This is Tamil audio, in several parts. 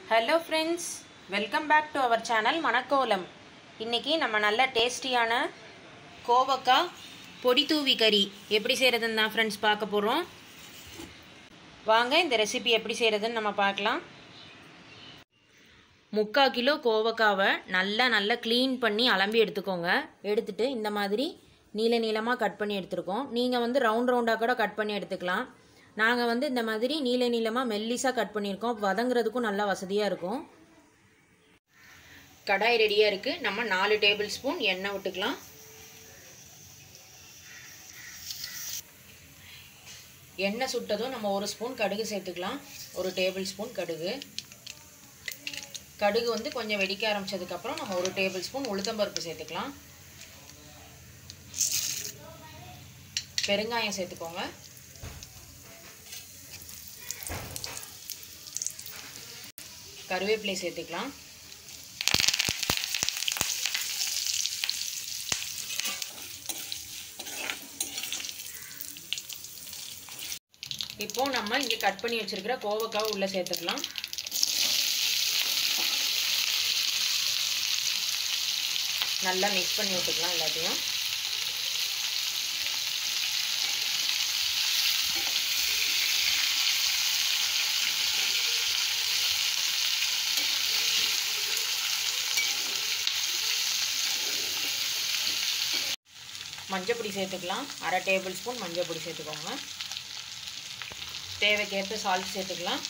hello friends welcome back to our channel மணக்கோலம் இன்றைக்கி நம்ம நல்ல டேஸ்டியான கோவக்காய் பொடி தூவி கறி எப்படி செய்கிறதுன்னு தான் ஃப்ரெண்ட்ஸ் பார்க்க போகிறோம் வாங்க இந்த ரெசிபி எப்படி செய்கிறதுன்னு நம்ம பார்க்கலாம் முக்கால் கிலோ கோவக்காவை நல்லா நல்லா க்ளீன் பண்ணி அலம்பி எடுத்துக்கோங்க எடுத்துட்டு இந்த மாதிரி நீள நீளமாக கட் பண்ணி எடுத்துருக்கோம் நீங்கள் வந்து ரவுண்ட் ரவுண்டாக கூட கட் பண்ணி எடுத்துக்கலாம் நாங்கள் வந்து இந்த மாதிரி நீள நீளமாக மெல்லிஸாக கட் பண்ணியிருக்கோம் வதங்குறதுக்கும் நல்லா வசதியாக இருக்கும் கடாய் ரெடியாக இருக்குது நம்ம நாலு டேபிள் ஸ்பூன் எண்ணெய் விட்டுக்கலாம் எண்ணெய் சுட்டதும் நம்ம ஒரு ஸ்பூன் கடுகு சேர்த்துக்கலாம் ஒரு டேபிள் ஸ்பூன் கடுகு கடுகு வந்து கொஞ்சம் வெடிக்க ஆரம்பிச்சதுக்கப்புறம் நம்ம ஒரு டேபிள் ஸ்பூன் உளுத்தம்பருப்பு சேர்த்துக்கலாம் பெருங்காயம் சேர்த்துக்கோங்க கருவேப்பிலை சேர்த்துக்கலாம் இப்போ நம்ம இங்கே கட் பண்ணி வச்சிருக்கிற கோவக்காவை உள்ளே சேர்த்துக்கலாம் நல்லா மிக்ஸ் பண்ணி விட்டுக்கலாம் எல்லாத்தையும் மஞ்சப்பொடி சேர்த்துக்கலாம் அரை டேபிள் ஸ்பூன் மஞ்சப்பொடி சேர்த்துக்கோங்க தேவைக்கேற்ப சால்ட் சேர்த்துக்கலாம்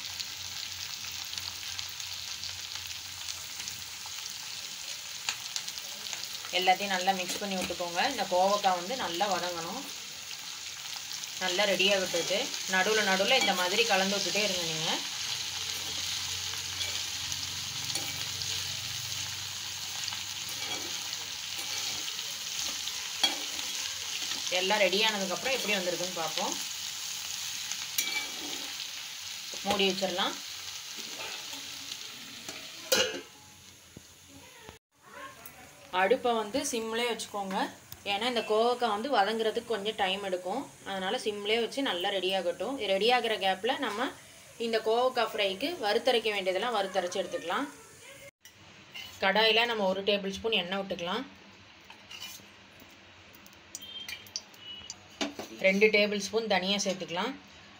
எல்லாத்தையும் நல்லா மிக்ஸ் பண்ணி விட்டுக்கோங்க இந்த கோவக்காய் வந்து நல்லா வதங்கணும் நல்லா ரெடியாக விட்டுட்டு நடுவில் நடுவில் இந்த மாதிரி கலந்து விட்டுட்டே இருங்க நீங்கள் எல்லாம் ரெடி ஆனதுக்கப்புறம் எப்படி வந்திருக்குன்னு பார்ப்போம் மூடி வச்சிடலாம் அடுப்பை வந்து சிம்லேயே வச்சுக்கோங்க ஏன்னா இந்த கோவக்காய் வந்து வதங்குறதுக்கு கொஞ்சம் டைம் எடுக்கும் அதனால் சிம்லேயே வச்சு நல்லா ரெடி ஆகட்டும் ரெடி ஆகிற கேப்பில் நம்ம இந்த கோவக்காய் ஃப்ரைக்கு வறுத்தரைக்க வேண்டியதெல்லாம் வறுத்தரைச்சி எடுத்துக்கலாம் கடாயில் நம்ம ஒரு டேபிள் ஸ்பூன் எண்ணெய் விட்டுக்கலாம் ரெண்டு டேபிள் ஸ்பூன் தனியாக சேர்த்துக்கலாம்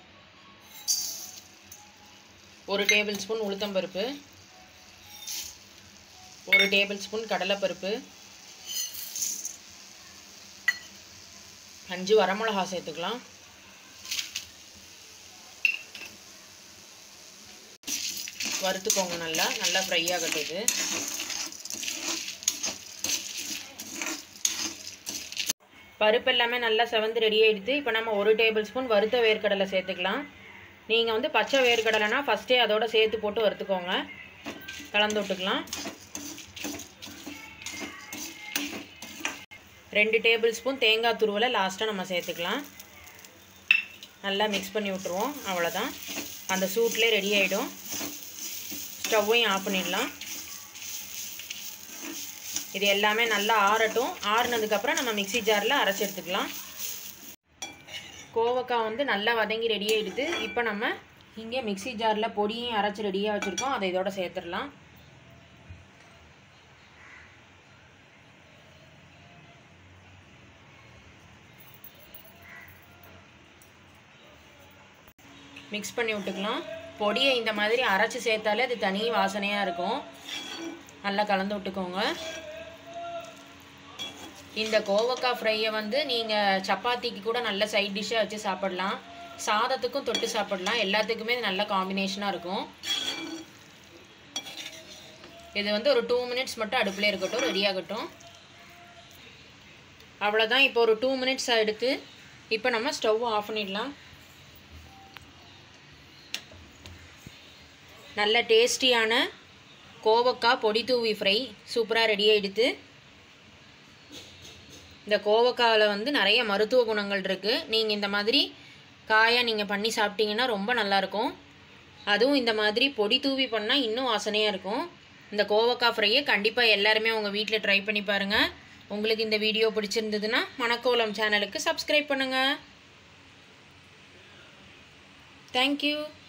ஒரு டேபிள் ஸ்பூன் உளுத்தம்பருப்பு ஒரு டேபிள் ஸ்பூன் கடலைப்பருப்பு அஞ்சு வரமிளகா சேர்த்துக்கலாம் வறுத்துக்கோங்க நல்லா நல்லா ஃப்ரை ஆகட்டுது பருப்பு எல்லாமே நல்லா செவந்து ரெடி ஆகிடுது இப்போ நம்ம ஒரு டேபிள் ஸ்பூன் வறுத்த வேர்க்கடலை சேர்த்துக்கலாம் நீங்கள் வந்து பச்சை வேர்க்கடலைனா ஃபஸ்ட்டே அதோட சேர்த்து போட்டு வறுத்துக்கோங்க கலந்து விட்டுக்கலாம் ரெண்டு டேபிள் ஸ்பூன் தேங்காய் துருவலை லாஸ்ட்டாக நம்ம சேர்த்துக்கலாம் நல்லா மிக்ஸ் பண்ணி விட்ருவோம் அவ்வளோதான் அந்த சூட்லேயே ரெடி ஆகிடும் ஸ்டவ்வையும் ஆஃப் பண்ணிடலாம் இது எல்லாமே நல்லா ஆறட்டும் ஆறுனதுக்கப்புறம் நம்ம மிக்சி ஜாரில் அரைச்சி எடுத்துக்கலாம் கோவக்காய் வந்து நல்லா வதங்கி ரெடி ஆகிடுது இப்போ நம்ம இங்கே மிக்சி ஜாரில் பொடியும் அரைச்சி ரெடியாக வச்சுருக்கோம் அதை இதோட சேர்த்துடலாம் மிக்ஸ் பண்ணி விட்டுக்கலாம் பொடியை இந்த மாதிரி அரைச்சி சேர்த்தாலே அது தனி வாசனையாக இருக்கும் நல்லா கலந்து விட்டுக்கோங்க இந்த கோவக்காய் ஃப்ரையை வந்து நீங்கள் சப்பாத்திக்கு கூட நல்ல சைட் டிஷ்ஷாக வச்சு சாப்பிடலாம் சாதத்துக்கும் தொட்டு சாப்பிடலாம் எல்லாத்துக்குமே இது நல்ல காம்பினேஷனாக இருக்கும் இது வந்து ஒரு டூ மினிட்ஸ் மட்டும் அடுப்பில் இருக்கட்டும் ரெடி ஆகட்டும் அவ்வளோதான் இப்போ ஒரு டூ மினிட்ஸ் எடுத்து இப்போ நம்ம ஸ்டவ் ஆஃப் பண்ணிடலாம் நல்ல டேஸ்டியான கோவக்காய் பொடி தூவி ஃப்ரை சூப்பராக ரெடி ஆகிடுது இந்த கோவக்காயில் வந்து நிறைய மருத்துவ குணங்கள் இருக்குது நீங்கள் இந்த மாதிரி காயாக நீங்கள் பண்ணி சாப்பிட்டீங்கன்னா ரொம்ப நல்லாயிருக்கும் அதுவும் இந்த மாதிரி பொடி தூவி பண்ணால் இன்னும் வாசனையாக இருக்கும் இந்த கோவக்காய் ஃப்ரையை கண்டிப்பாக எல்லாருமே உங்கள் வீட்டில் ட்ரை பண்ணி பாருங்கள் உங்களுக்கு இந்த வீடியோ பிடிச்சிருந்ததுன்னா மணக்கோலம் சேனலுக்கு சப்ஸ்கிரைப் பண்ணுங்கள் தேங்க்யூ